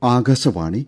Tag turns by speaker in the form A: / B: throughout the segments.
A: ആകാശവാണി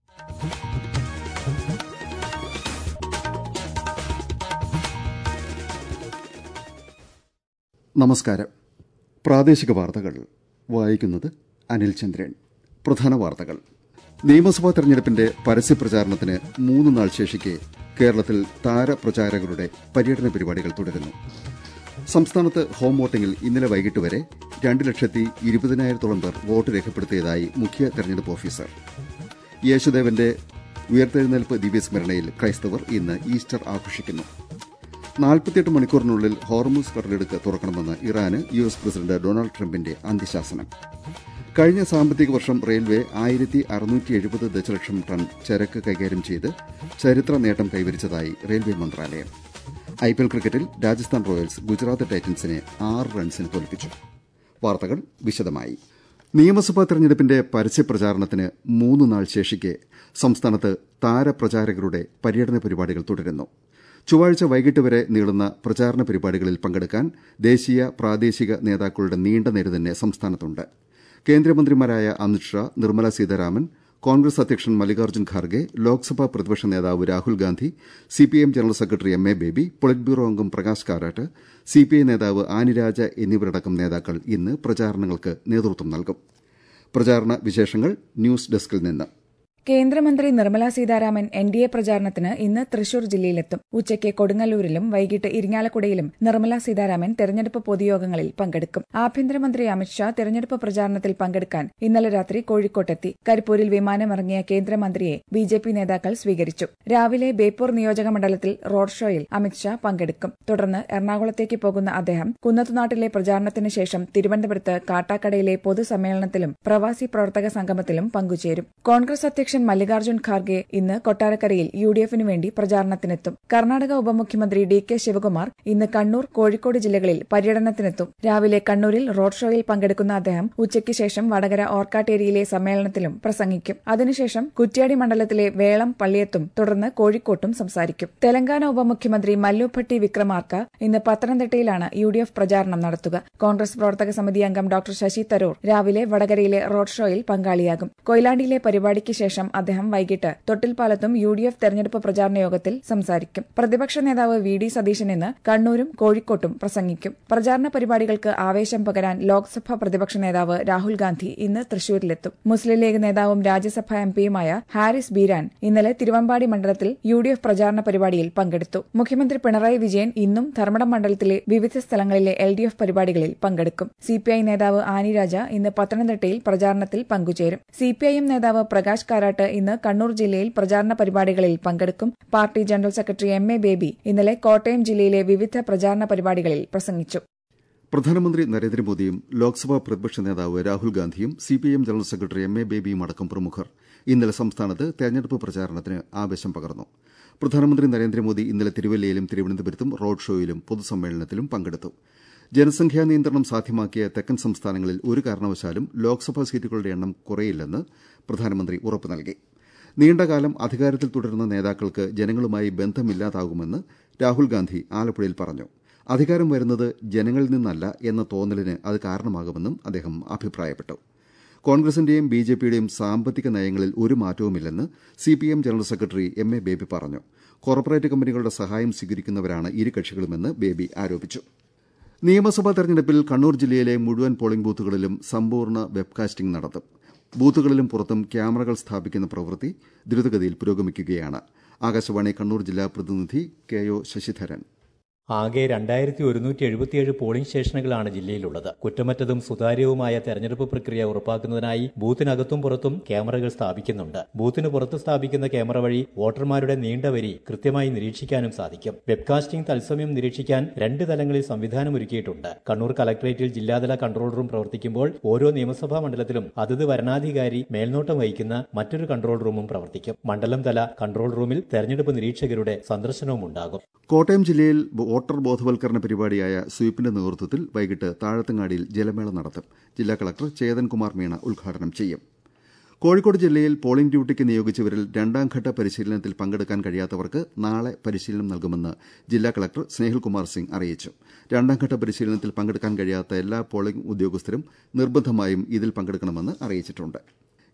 A: നമസ്കാരം പ്രാദേശിക വാർത്തകൾ വായിക്കുന്നത് അനിൽ ചന്ദ്രൻ പ്രധാന വാർത്തകൾ നിയമസഭാ തെരഞ്ഞെടുപ്പിന്റെ പരസ്യപ്രചാരണത്തിന് മൂന്ന് നാൾ ശേഷിക്കെ കേരളത്തിൽ താരപ്രചാരകരുടെ പര്യടന പരിപാടികൾ തുടരുന്നു സംസ്ഥാനത്ത് ഹോം വോട്ടിംഗിൽ ഇന്നലെ വൈകിട്ട് വരെ രണ്ട് ലക്ഷത്തി ഇരുപതിനായിരത്തോളം പേർ വോട്ട് രേഖപ്പെടുത്തിയതായി മുഖ്യ തെരഞ്ഞെടുപ്പ് ഓഫീസർ യേശുദേവന്റെ ഉയർത്തെഴുന്നേൽപ്പ് ദിവ്യസ്മരണയിൽ ക്രൈസ്തവർ ഇന്ന് ഈസ്റ്റർ ആഘോഷിക്കുന്നു നാൽപ്പത്തിയെട്ട് മണിക്കൂറിനുള്ളിൽ ഹോർമൂസ് കടലെടുക്ക് തുറക്കണമെന്ന് ഇറാന് യു എസ് പ്രസിഡന്റ് ഡൊണാൾഡ് ട്രംപിന്റെ അന്ത്യശാസനം കഴിഞ്ഞ സാമ്പത്തിക വർഷം റെയിൽവേ ആയിരത്തി അറുന്നൂറ്റി എഴുപത് ദശലക്ഷം ടൺ ചരക്ക് കൈകാര്യം ചെയ്ത് ചരിത്ര നേട്ടം കൈവരിച്ചതായി റെയിൽവേ മന്ത്രാലയം ഐപിഎൽ ക്രിക്കറ്റിൽ രാജസ്ഥാൻ റോയൽസ് ഗുജറാത്ത് ടൈറ്റൻസിനെ ആറ് റൺസിന് തോൽപ്പിച്ചു വാർത്തകൾ വിശദമായി നിയമസഭാ തെരഞ്ഞെടുപ്പിന്റെ പരസ്യപ്രചാരണത്തിന് മൂന്ന് നാൾ ശേഷിക്കെ സംസ്ഥാനത്ത് താരപ്രചാരകരുടെ പര്യടന പരിപാടികൾ തുടരുന്നു ചൊവ്വാഴ്ച വൈകിട്ട് വരെ നീളുന്ന പ്രചാരണ പരിപാടികളിൽ പങ്കെടുക്കാൻ ദേശീയ പ്രാദേശിക നേതാക്കളുടെ നീണ്ട നിര തന്നെ സംസ്ഥാനത്തുണ്ട് കേന്ദ്രമന്ത്രിമാരായ അമിത്ഷാ നിർമ്മല സീതാരാമൻ കോൺഗ്രസ് അധ്യക്ഷൻ മല്ലികാർജ്ജുൻ ഖാർഗെ ലോക്സഭാ പ്രതിപക്ഷ നേതാവ് Rahul Gandhi CPIM general secretary M A Baby politburo അംഗം പ്രകാശ് കാരാട്ട് സിപിഐ നേതാവ് ആനിരാജ എന്നിവരടക്കം നേതാക്കൾ ഇന്ന് പ്രചാരണങ്ങൾക്ക് നേതൃത്വം നൽകും പ്രചാരണ വിശേഷങ്ങൾ ന്യൂസ് ഡെസ്കിൽ നിന്ന്
B: കേന്ദ്രമന്ത്രി Nirmala Sitharaman N D A പ്രചാരണത്തിന് ഇന്ന് തൃശൂർ ജില്ലയിലെത്തും ഉച്ചയ്ക്ക് കൊടുങ്ങല്ലൂരിലും വൈകിട്ട് ഇരിങ്ങാലക്കുടയിലും നിർമ്മല സീതാരാമൻ തെരഞ്ഞെടുപ്പ് പൊതുയോഗങ്ങളിൽ പങ്കെടുക്കും ആഭ്യന്തരമന്ത്രി അമിത്ഷാ തെരഞ്ഞെടുപ്പ് പ്രചാരണത്തിൽ പങ്കെടുക്കാൻ ഇന്നലെ രാത്രി കോഴിക്കോട്ടെത്തി കരിപ്പൂരിൽ വിമാനമിറങ്ങിയ കേന്ദ്രമന്ത്രിയെ ബി ജെ പി നേതാക്കൾ സ്വീകരിച്ചു രാവിലെ ബേപ്പൂർ നിയോജക മണ്ഡലത്തിൽ റോഡ് ഷോയിൽ അമിത്ഷാ പങ്കെടുക്കും തുടർന്ന് എറണാകുളത്തേക്ക് പോകുന്ന അദ്ദേഹം കുന്നത്തുനാട്ടിലെ പ്രചാരണത്തിന് ശേഷം തിരുവനന്തപുരത്ത് കാട്ടാക്കടയിലെ പൊതുസമ്മേളനത്തിലും പ്രവാസി പ്രവർത്തക സംഗമത്തിലും പങ്കുചേരും കോൺഗ്രസ് അധ്യക്ഷൻ അധ്യക്ഷൻ മല്ലികാർജ്ജുൻ ഖാർഗെ ഇന്ന് കൊട്ടാരക്കരയിൽ യു ഡി എഫിനു വേണ്ടി പ്രചാരണത്തിനെത്തും കർണാടക ഉപമുഖ്യമന്ത്രി ഡി കെ ശിവകുമാർ ഇന്ന് കണ്ണൂർ കോഴിക്കോട് ജില്ലകളിൽ പര്യടനത്തിനെത്തും രാവിലെ കണ്ണൂരിൽ റോഡ് ഷോയിൽ പങ്കെടുക്കുന്ന അദ്ദേഹം ഉച്ചയ്ക്ക് ശേഷം വടകര ഓർക്കാട്ടേരിയിലെ സമ്മേളനത്തിലും പ്രസംഗിക്കും അതിനുശേഷം കുറ്റ്യാടി മണ്ഡലത്തിലെ വേളം പള്ളിയെത്തും തുടർന്ന് കോഴിക്കോട്ടും സംസാരിക്കും തെലങ്കാന ഉപമുഖ്യമന്ത്രി മല്ലു ഭട്ടി വിക്രമാർക്ക ഇന്ന് പത്തനംതിട്ടയിലാണ് യു ഡി എഫ് പ്രചാരണം നടത്തുക കോൺഗ്രസ് പ്രവർത്തക സമിതി അംഗം ഡോക്ടർ ശശി തരൂർ രാവിലെ വടകരയിലെ റോഡ് ഷോയിൽ പങ്കാളിയാകും കൊയിലാണ്ടിയിലെ പരിപാടിക്ക് ശേഷം അദ്ദേഹം വൈകിട്ട് തൊട്ടിൽപ്പാലത്തും യു ഡി എഫ് തെരഞ്ഞെടുപ്പ് പ്രചാരണ യോഗത്തിൽ സംസാരിക്കും പ്രതിപക്ഷ നേതാവ് വി ഡി സതീശൻ ഇന്ന് കണ്ണൂരും കോഴിക്കോട്ടും പ്രസംഗിക്കും പ്രചാരണ പരിപാടികൾക്ക് ആവേശം പകരാൻ ലോക്സഭാ പ്രതിപക്ഷ നേതാവ് രാഹുൽ ഗാന്ധി ഇന്ന് തൃശൂരിലെത്തും മുസ്ലിം ലീഗ് നേതാവും രാജ്യസഭാ എംപിയുമായ ഹാരിസ് ബീരാൻ ഇന്നലെ തിരുവമ്പാടി മണ്ഡലത്തിൽ യു ഡി എഫ് പ്രചാരണ പരിപാടിയിൽ പങ്കെടുത്തു മുഖ്യമന്ത്രി പിണറായി വിജയൻ ഇന്നും ധർമ്മടം മണ്ഡലത്തിലെ വിവിധ സ്ഥലങ്ങളിലെ എൽ ഡി എഫ് പരിപാടികളിൽ പങ്കെടുക്കും സിപിഐ നേതാവ് ആനി രാജ ഇന്ന് പത്തനംതിട്ടയിൽ പ്രചാരണത്തിൽ പങ്കുചേരും സിപിഐഎം നേതാവ് പ്രകാശ് കാരാട്ട് ഇന്ന് കണ്ണൂർ ജില്ലയിൽ പ്രചാരണ പരിപാടികളിൽ പങ്കെടുക്കും party general secretary M A Baby ഇന്നലെ കോട്ടയം ജില്ലയിലെ വിവിധ പ്രചാരണ പരിപാടികളിൽ പ്രസംഗിച്ചു
A: പ്രധാനമന്ത്രി നരേന്ദ്രമോദിയും ലോക്സഭാ പ്രതിപക്ഷ നേതാവ് രാഹുൽ ഗാന്ധിയും CPIM general secretary M A ബേബിയും അടക്കം പ്രമുഖർ ഇന്നലെ സംസ്ഥാനത്ത് തെരഞ്ഞെടുപ്പ് പ്രചാരണത്തിന് ആവേശം പകർന്നു പ്രധാനമന്ത്രി നരേന്ദ്രമോദി ഇന്നലെ തിരുവല്ലയിലും തിരുവനന്തപുരത്തും റോഡ് ഷോയിലും പൊതുസമ്മേളനത്തിലും പങ്കെടുത്തു ജനസംഖ്യാ നിയന്ത്രണം സാധ്യമാക്കിയ തെക്കൻ സംസ്ഥാനങ്ങളിൽ ഒരു കാരണവശാലും ലോക്സഭാ സീറ്റുകളുടെ എണ്ണം കുറയില്ലെന്ന് പ്രധാനമന്ത്രി ഉറപ്പു നൽകി നീണ്ടകാലം അധികാരത്തിൽ തുടരുന്ന നേതാക്കൾക്ക് ജനങ്ങളുമായി ബന്ധമില്ലാതാകുമെന്ന് രാഹുൽ ഗാന്ധി ആലപ്പുഴയിൽ പറഞ്ഞു അധികാരം വരുന്നത് ജനങ്ങളിൽ നിന്നല്ല എന്ന തോന്നലിന് അത് കാരണമാകുമെന്നും അദ്ദേഹം അഭിപ്രായപ്പെട്ടു കോൺഗ്രസിന്റെയും ബി ജെ പിയുടെയും സാമ്പത്തിക നയങ്ങളിൽ ഒരു മാറ്റവുമില്ലെന്ന് CPM general secretary M A Baby പറഞ്ഞു കോർപ്പറേറ്റ് കമ്പനികളുടെ സഹായം സ്വീകരിക്കുന്നവരാണ് ഇരു കക്ഷികളുമെന്ന് ബേബി ആരോപിച്ചു നിയമസഭാ തെരഞ്ഞെടുപ്പിൽ കണ്ണൂർ ജില്ലയിലെ മുഴുവൻ പോളിംഗ് ബൂത്തുകളിലും സമ്പൂർണ്ണ വെബ്കാസ്റ്റിംഗ് നടത്തും ബൂത്തുകളിലും പുറത്തും ക്യാമറകൾ സ്ഥാപിക്കുന്ന പ്രവൃത്തി ദ്രുതഗതിയിൽ പുരോഗമിക്കുകയാണ് ആകാശവാണി കണ്ണൂർ ജില്ലാ പ്രതിനിധി കെ ഒ ശശിധരൻ
C: ആകെ രണ്ടായിരത്തി ഒരുന്നൂറ്റി എഴുപത്തിയേഴ് പോളിംഗ് സ്റ്റേഷനുകളാണ് ജില്ലയിലുള്ളത് കുറ്റമറ്റതും സുതാര്യവുമായ തെരഞ്ഞെടുപ്പ് പ്രക്രിയ ഉറപ്പാക്കുന്നതിനായി ബൂത്തിനകത്തും പുറത്തും ക്യാമറകൾ സ്ഥാപിക്കുന്നുണ്ട് ബൂത്തിന് പുറത്ത് സ്ഥാപിക്കുന്ന ക്യാമറ വഴി വോട്ടർമാരുടെ നീണ്ട വരി കൃത്യമായി നിരീക്ഷിക്കാനും സാധിക്കും വെബ്കാസ്റ്റിംഗ് തത്സമയം നിരീക്ഷിക്കാൻ രണ്ട് തലങ്ങളിൽ സംവിധാനം ഒരുക്കിയിട്ടുണ്ട് കണ്ണൂർ കലക്ടറേറ്റിൽ ജില്ലാതല കൺട്രോൾ റൂം പ്രവർത്തിക്കുമ്പോൾ ഓരോ നിയമസഭാ മണ്ഡലത്തിലും അതത് വരണാധികാരി മേൽനോട്ടം വഹിക്കുന്ന മറ്റൊരു കൺട്രോൾ റൂമും പ്രവർത്തിക്കും മണ്ഡലം തല കൺട്രോൾ റൂമിൽ തെരഞ്ഞെടുപ്പ് നിരീക്ഷകരുടെ സന്ദർശനവും ഉണ്ടാകും
A: കോട്ടയം ജില്ലയിൽ വോട്ടർ ബോധവൽക്കരണ പരിപാടിയായ സ്വീപ്പിന്റെ നേതൃത്വത്തിൽ വൈകിട്ട് താഴത്തങ്ങാടിയിൽ ജലമേള നടത്തും ജില്ലാ കളക്ടർ ചേതൻകുമാർ മീണ ഉദ്ഘാടനം ചെയ്യും കോഴിക്കോട് ജില്ലയിൽ പോളിംഗ് ഡ്യൂട്ടിക്ക് നിയോഗിച്ചവരിൽ രണ്ടാംഘട്ട പരിശീലനത്തിൽ പങ്കെടുക്കാൻ കഴിയാത്തവർക്ക് നാളെ പരിശീലനം നൽകുമെന്ന് ജില്ലാ കളക്ടർ സ്നേഹിൽകുമാർ സിംഗ് അറിയിച്ചു രണ്ടാംഘട്ട പരിശീലനത്തിൽ പങ്കെടുക്കാൻ കഴിയാത്ത എല്ലാ പോളിംഗ് ഉദ്യോഗസ്ഥരും നിർബന്ധമായും ഇതിൽ പങ്കെടുക്കണമെന്ന് അറിയിച്ചിട്ടുണ്ട്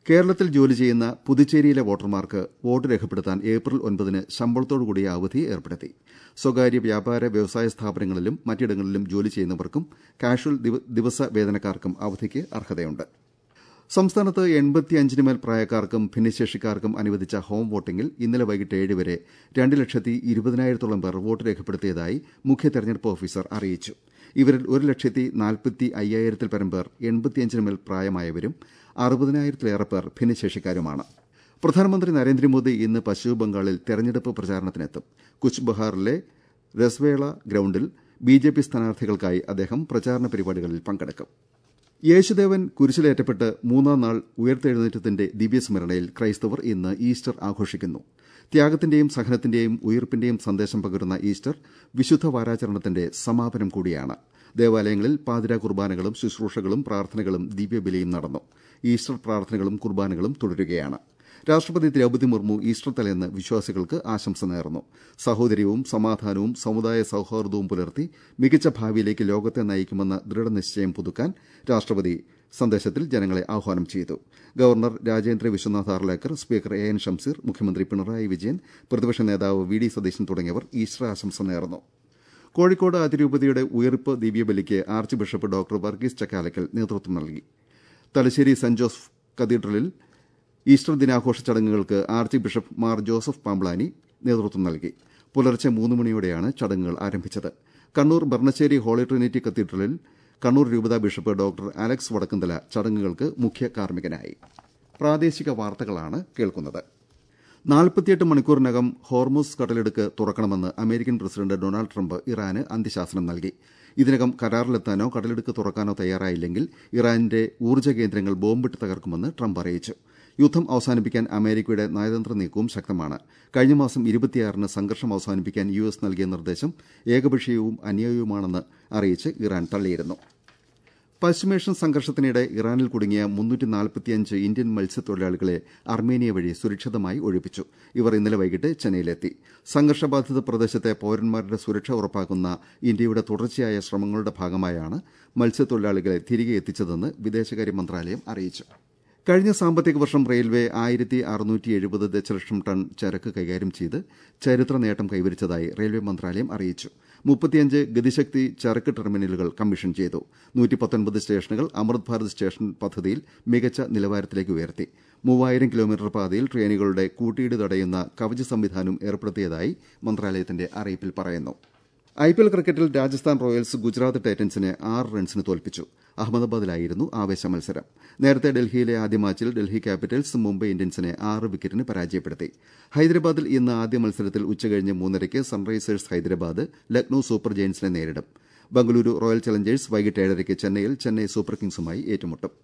A: കേരളത്തിൽ ജോലി ചെയ്യുന്ന പുതുച്ചേരിയിലെ വോട്ടർമാർക്ക് വോട്ട് രേഖപ്പെടുത്താൻ ഏപ്രിൽ ഒൻപതിന് ശമ്പളത്തോടുകൂടിയ അവധി ഏർപ്പെടുത്തി സ്വകാര്യ വ്യാപാര വ്യവസായ സ്ഥാപനങ്ങളിലും മറ്റിടങ്ങളിലും ജോലി ചെയ്യുന്നവർക്കും കാഷ്വൽ ദിവസ വേതനക്കാർക്കും അവധിക്ക് അർഹതയുണ്ട് സംസ്ഥാനത്ത് എൺപത്തിയഞ്ചിന് മേൽ പ്രായക്കാർക്കും ഭിന്നശേഷിക്കാർക്കും അനുവദിച്ച ഹോം വോട്ടിംഗിൽ ഇന്നലെ വൈകിട്ട് ഏഴ് വരെ രണ്ട് ലക്ഷത്തി ഇരുപതിനായിരത്തോളം പേർ വോട്ട് രേഖപ്പെടുത്തിയതായി മുഖ്യ തെരഞ്ഞെടുപ്പ് ഓഫീസർ അറിയിച്ചു ഇവരിൽ ഒരു ലക്ഷത്തി നാൽപ്പത്തി അയ്യായിരത്തിൽ പരം പേർ എൺപത്തിയഞ്ചിന് മേൽ പ്രായമായവരും അറുപതിനായിരത്തിലേറെ പേർ ഭിന്നശേഷിക്കാരുമാണ് പ്രധാനമന്ത്രി നരേന്ദ്രമോദി ഇന്ന് പശ്ചിമബംഗാളിൽ തെരഞ്ഞെടുപ്പ് പ്രചാരണത്തിനെത്തും കുച്ച് ബഹാറിലെ രസ്വേള ഗ്രൌണ്ടിൽ ബി ജെ പി സ്ഥാനാർത്ഥികൾക്കായി അദ്ദേഹം പ്രചാരണ പരിപാടികളിൽ പങ്കെടുക്കും യേശുദേവൻ കുരിശിലേറ്റപ്പെട്ട് മൂന്നാം നാൾ ഉയർത്തെഴുന്നേറ്റത്തിന്റെ ദിവ്യസ്മരണയിൽ ക്രൈസ്തവർ ഇന്ന് ഈസ്റ്റർ ആഘോഷിക്കുന്നു ത്യാഗത്തിന്റെയും സഹനത്തിന്റെയും ഉയർപ്പിന്റെയും സന്ദേശം പകരുന്ന ഈസ്റ്റർ വിശുദ്ധ വാരാചരണത്തിന്റെ സമാപനം കൂടിയാണ് ദേവാലയങ്ങളിൽ പാതിരാ കുർബാനകളും ശുശ്രൂഷകളും പ്രാർത്ഥനകളും ദിവ്യബലിയും നടന്നു ഈസ്റ്റർ പ്രാർത്ഥനകളും കുർബാനകളും തുടരുകയാണ് രാഷ്ട്രപതി ദ്രൌപദി മുർമു ഈസ്റ്റർ തലേന്ന് വിശ്വാസികൾക്ക് ആശംസ നേർന്നു സഹോദര്യവും സമാധാനവും സമുദായ സൌഹാർദ്ദവും പുലർത്തി മികച്ച ഭാവിയിലേക്ക് ലോകത്തെ നയിക്കുമെന്ന ദൃഢനിശ്ചയം പുതുക്കാൻ രാഷ്ട്രപതി സന്ദേശത്തിൽ ജനങ്ങളെ ആഹ്വാനം ചെയ്തു governor Rajendra Vishwanath Arlekar speaker A N Shamseer മുഖ്യമന്ത്രി പിണറായി വിജയൻ പ്രതിപക്ഷ നേതാവ് വി ഡി സതീശൻ തുടങ്ങിയവർ ഈസ്റ്റർ ആശംസ നേർന്നു കോഴിക്കോട് അതിരൂപതയുടെ ഉയർപ്പ് ദിവ്യബലിക്ക് archbishop doctor Varghese Chakkalakkal നേതൃത്വം നൽകി തലശ്ശേരി സെന്റ് ജോസഫ് കത്തീഡ്രലിൽ ഈസ്റ്റർ ദിനാഘോഷ ചടങ്ങുകൾക്ക് ആർച്ച് ബിഷപ്പ് മാർ ജോസഫ് പാംബ്ലാനി നേതൃത്വം നൽകി പുലർച്ചെ മൂന്ന് മണിയോടെയാണ് ചടങ്ങുകൾ ആരംഭിച്ചത് കണ്ണൂർ ബർണശ്ശേരി ഹോളി ട്രിനിറ്റി കത്തീഡ്രലിൽ കണ്ണൂർ രൂപതാ ബിഷപ്പ് ഡോക്ടർ അലക്സ് വടക്കുന്തല ചടങ്ങുകൾക്ക് മുഖ്യ കാർമ്മികനായി പ്രാദേശിക വാർത്തകളാണ് കേൾക്കുന്നത് നാൽപ്പത്തിയെട്ട് മണിക്കൂറിനകം ഹോർമുസ് കടലിടുക്ക് തുറക്കണമെന്ന് അമേരിക്കൻ പ്രസിഡന്റ് ഡൊണാൾഡ് ട്രംപ് ഇറാന് അന്ത്യശാസനം നൽകി ഇതിനകം കരാറിലെത്താനോ കടലിടുക്ക് തുറക്കാനോ തയ്യാറായില്ലെങ്കിൽ ഇറാന്റെ ഊർജ്ജ കേന്ദ്രങ്ങൾ ബോംബിട്ട് തകർക്കുമെന്ന് ട്രംപ് അറിയിച്ചു യുദ്ധം അവസാനിപ്പിക്കാൻ അമേരിക്കയുടെ നയതന്ത്ര നീക്കവും ശക്തമാണ് കഴിഞ്ഞ മാസം ഇരുപത്തിയാറിന് സംഘർഷം അവസാനിപ്പിക്കാൻ യു എസ് നൽകിയ നിർദ്ദേശം ഏകപക്ഷീയവും അന്യായവുമാണെന്ന് അറിയിച്ച് ഇറാൻ തള്ളിയിരുന്നു പശ്ചിമേഷ്യൻ സംഘർഷത്തിനിടെ ഇറാനിൽ കുടുങ്ങിയ മുന്നൂറ്റി ഇന്ത്യൻ മത്സ്യത്തൊഴിലാളികളെ അർമേനിയ വഴി സുരക്ഷിതമായി ഒഴിപ്പിച്ചു ഇവർ ഇന്നലെ വൈകിട്ട് ചെന്നൈയിലെത്തി സംഘർഷബാധിത പ്രദേശത്തെ പൌരന്മാരുടെ സുരക്ഷ ഉറപ്പാക്കുന്ന ഇന്ത്യയുടെ തുടർച്ചയായ ശ്രമങ്ങളുടെ ഭാഗമായാണ് മത്സ്യത്തൊഴിലാളികളെ തിരികെ എത്തിച്ചതെന്ന് വിദേശകാര്യ മന്ത്രാലയം അറിയിച്ചു കഴിഞ്ഞ സാമ്പത്തിക വർഷം റെയിൽവേ ആയിരത്തി അറുന്നൂറ്റി എഴുപത് ദശലക്ഷം ടൺ ചരക്ക് കൈകാര്യം ചെയ്ത് ചരിത്ര നേട്ടം കൈവരിച്ചതായി റെയിൽവേ മന്ത്രാലയം അറിയിച്ചു മുപ്പത്തിയഞ്ച് ഗതിശക്തി ചരക്ക് ടെർമിനലുകൾ കമ്മീഷൻ ചെയ്തു നൂറ്റി പത്തൊൻപത് സ്റ്റേഷനുകൾ അമൃത് ഭാരത് സ്റ്റേഷൻ പദ്ധതിയിൽ മികച്ച നിലവാരത്തിലേക്ക് ഉയർത്തി മൂവായിരം കിലോമീറ്റർ പാതയിൽ ട്രെയിനുകളുടെ കൂട്ടിയിട് തടയുന്ന കവച സംവിധാനം ഏർപ്പെടുത്തിയതായി മന്ത്രാലയത്തിന്റെ അറിയിപ്പിൽ പറയുന്നു ഐപിഎൽ ക്രിക്കറ്റിൽ രാജസ്ഥാൻ റോയൽസ് ഗുജറാത്ത് ടൈറ്റൻസിനെ ആറ് റൺസിന് തോൽപ്പിച്ചു അഹമ്മദാബാദിലായിരുന്നു ആവേശ മത്സരം നേരത്തെ ഡൽഹിയിലെ ആദ്യ മാച്ചിൽ ഡൽഹി ക്യാപിറ്റൽസ് മുംബൈ ഇന്ത്യൻസിനെ ആറ് വിക്കറ്റിന് പരാജയപ്പെടുത്തി ഹൈദരാബാദിൽ ഇന്ന് ആദ്യ മത്സരത്തിൽ ഉച്ചകഴിഞ്ഞ് മൂന്നരയ്ക്ക് സൺറൈസേഴ്സ് ഹൈദരാബാദ് ലക്നൌ സൂപ്പർ ജയൻസിനെ നേരിടും ബംഗളൂരു റോയൽ ചലഞ്ചേഴ്സ് വൈകിട്ട് ഏഴരയ്ക്ക് ചെന്നൈയിൽ ചെന്നൈ സൂപ്പർ കിങ്സുമായി ഏറ്റുമുട്ടും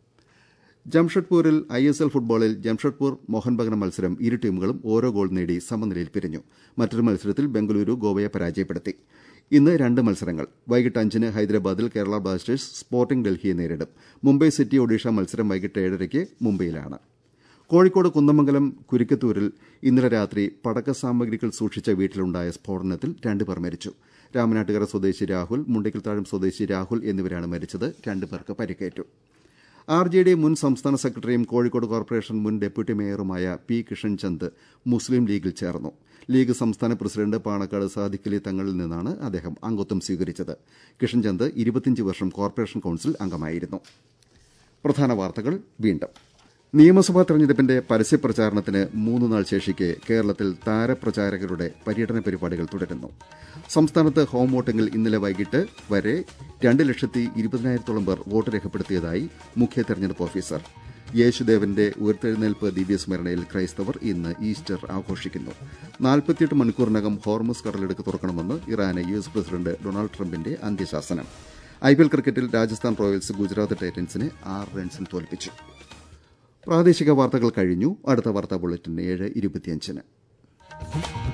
A: ജംഷഡ്പൂരിൽ ഐ എസ് എൽ ഫുട്ബോളിൽ ജംഷഡ്പൂർ മോഹൻ ബഗാൻ മത്സരം ഇരു ടീമുകളും ഓരോ ഗോൾ നേടി സമനിലയിൽ പിരിഞ്ഞു മറ്റൊരു മത്സരത്തിൽ ബംഗളൂരു ഗോവയെ പരാജയപ്പെടുത്തി ഇന്ന് രണ്ട് മത്സരങ്ങൾ വൈകിട്ട് അഞ്ചിന് ഹൈദരാബാദിൽ കേരള ബ്ലാസ്റ്റേഴ്സ് സ്പോർട്ടിംഗ് ഡൽഹിയെ നേരിടും മുംബൈ സിറ്റി ഒഡീഷ മത്സരം വൈകിട്ട് ഏഴരയ്ക്ക് മുംബൈയിലാണ് കോഴിക്കോട് കുന്നമംഗലം കുരിക്കത്തൂരിൽ ഇന്നലെ രാത്രി പടക്ക സാമഗ്രികൾ സൂക്ഷിച്ച വീട്ടിലുണ്ടായ സ്ഫോടനത്തിൽ രണ്ടുപേർ മരിച്ചു രാമനാട്ടുകര സ്വദേശി രാഹുൽ മുണ്ടിക്കൽത്താഴം സ്വദേശി രാഹുൽ എന്നിവരാണ് മരിച്ചത് രണ്ടുപേർക്ക് പരിക്കേറ്റു ആർ ജെ ഡി മുൻ സംസ്ഥാന സെക്രട്ടറിയും കോഴിക്കോട് കോർപ്പറേഷൻ മുൻ ഡെപ്യൂട്ടി മേയറുമായ പി കിഷൻ ചന്ദ് മുസ്ലിം ലീഗിൽ ചേർന്നു ലീഗ് സംസ്ഥാന പ്രസിഡന്റ് പാണക്കാട് സാദിഖലി തങ്ങളിൽ നിന്നാണ് അദ്ദേഹം അംഗത്വം സ്വീകരിച്ചത് കിഷൻ ചന്ദ് ഇരുപത്തിയഞ്ച് വർഷം കോർപ്പറേഷൻ കൌൺസിൽ അംഗമായിരുന്നു പ്രധാന വാർത്തകൾ വീണ്ടും നിയമസഭാ തെരഞ്ഞെടുപ്പിന്റെ പരസ്യപ്രചാരണത്തിന് മൂന്ന് നാൾ ശേഷിക്കെ കേരളത്തിൽ താരപ്രചാരകരുടെ പര്യടന പരിപാടികൾ തുടരുന്നു സംസ്ഥാനത്ത് ഹോം വോട്ടിംഗിൽ ഇന്നലെ വൈകിട്ട് വരെ രണ്ട് ലക്ഷത്തി ഇരുപതിനായിരത്തോളം പേർ വോട്ട് രേഖപ്പെടുത്തിയതായി മുഖ്യ തെരഞ്ഞെടുപ്പ് ഓഫീസർ യേശുദേവന്റെ ഉയർത്തെഴുന്നേൽപ്പ് ദിവ്യസ്മരണയിൽ ക്രൈസ്തവർ ഇന്ന് ഈസ്റ്റർ ആഘോഷിക്കുന്നു നാൽപ്പത്തിയെട്ട് മണിക്കൂറിനകം ഹോർമസ് കടലെടുക്ക് തുറക്കണമെന്ന് ഇറാന് യു എസ് പ്രസിഡന്റ് ഡൊണാൾഡ് ട്രംപിന്റെ അന്ത്യശാസനം ഐപിഎൽ ക്രിക്കറ്റിൽ രാജസ്ഥാൻ റോയൽസ് ഗുജറാത്ത് ടൈറ്റൻസിനെ ആറ് റൺസിന് തോൽപ്പിച്ചു പ്രാദേശിക വാർത്തകൾ കഴിഞ്ഞു അടുത്ത വാർത്താ ബുള്ളറ്റിൻ ഏഴ് ഇരുപത്തിയഞ്ചിന്